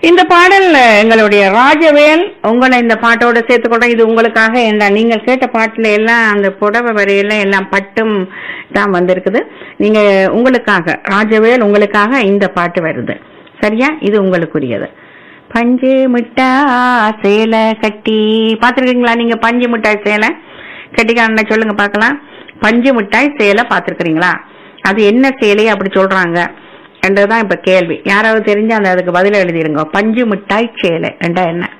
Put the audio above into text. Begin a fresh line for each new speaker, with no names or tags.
இந்த பாடல் எங்களுடைய ராஜவேல் உங்களை இந்த பாட்டோட சேர்த்துக்கொள்றேன் இது உங்களுக்காக என்ன நீங்கள் கேட்ட பாட்டுல எல்லாம் அந்த புடவை வரையில எல்லாம் பட்டும் தான் வந்திருக்குது நீங்க உங்களுக்காக ராஜவேல் உங்களுக்காக இந்த பாட்டு வருது சரியா இது உங்களுக்குரியது பஞ்சு மிட்டாய் சேலை கட்டி பாத்திருக்கீங்களா நீங்க பஞ்சு மிட்டாய் சேலை கட்டிக்காரன சொல்லுங்க பார்க்கலாம் பஞ்சு மிட்டாய் சேலை பாத்திருக்கிறீங்களா அது என்ன சேலை அப்படி சொல்றாங்க என்றதுதான் இப்ப கேள்வி யாராவது தெரிஞ்சு அந்த அதுக்கு பதில் எழுதிருங்க பஞ்சு மிட்டாய் சேலை என்றா என்ன